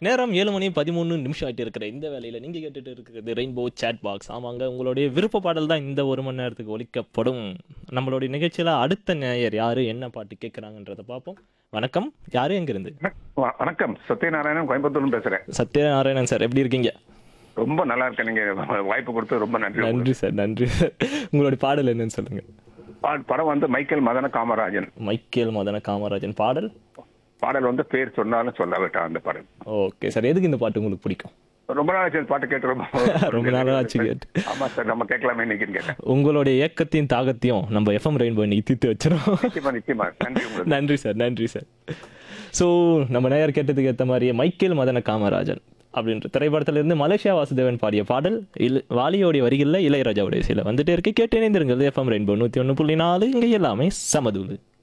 நேரம் ஏழு மணி பதிமூணு நிமிஷம் ஆகிட்டு இருக்கிற இந்த வேலையில் நீங்கள் கேட்டுட்டு இருக்கிறது ரெயின்போ சேட் பாக்ஸ் ஆமாங்க உங்களுடைய விருப்ப பாடல் தான் இந்த ஒரு மணி நேரத்துக்கு ஒலிக்கப்படும் நம்மளுடைய நிகழ்ச்சியில் அடுத்த நேயர் யார் என்ன பாட்டு கேட்குறாங்கன்றத பார்ப்போம் வணக்கம் யார் எங்கிருந்து வ- வணக்கம் சத்யநாராயணன் கோயம்புத்தூர்ல பேசுறேன் சத்யநாராயணன் சார் எப்படி இருக்கீங்க ரொம்ப நல்லா இருக்கேன் நீங்க வாய்ப்பு கொடுத்து ரொம்ப நன்றி நன்றி சார் நன்றி சார் உங்களுடைய பாடல் என்னன்னு சொல்லுங்க பா- படம் வந்து மைக்கேல் மதன காமராஜன் மைக்கேல் மதன காமராஜன் பாடல் பாடல் வந்து பேர் சொன்னாலும் சொல்ல விட்டான் அந்த பாடல் ஓகே சார் எதுக்கு இந்த பாட்டு உங்களுக்கு பிடிக்கும் ரொம்ப நாள் ஆச்சு இந்த பாட்டு கேட்டு ரொம்ப ரொம்ப நாளா ஆச்சு கேட்டு. ஆமா சார் நம்ம கேட்கலாமே இன்னைக்குன்னு கேட்டேன் உங்களுடைய ஏக்கத்தையும் தாகத்தையும் நம்ம எஃப்எம் ரெயின்போ இன்னைக்கு தீர்த்து வச்சிடும் நிச்சயமா நிச்சயமா நன்றி உங்களுக்கு நன்றி சார் நன்றி சார் ஸோ நம்ம நேயர் கேட்டதுக்கு ஏற்ற மாதிரியே மைக்கேல் மதன காமராஜன் அப்படின்ற திரைப்படத்திலிருந்து மலேசியா வாசுதேவன் பாடிய பாடல் இல் வாலியோடைய வரிகளில் இளையராஜாவுடைய சில வந்துட்டே இருக்கு கேட்டு இணைந்திருங்கள் எஃப்எம் ரெயின்போ நூற்றி ஒன்று புள்ளி நாலு இங்கே எல்லாமே சமதூளு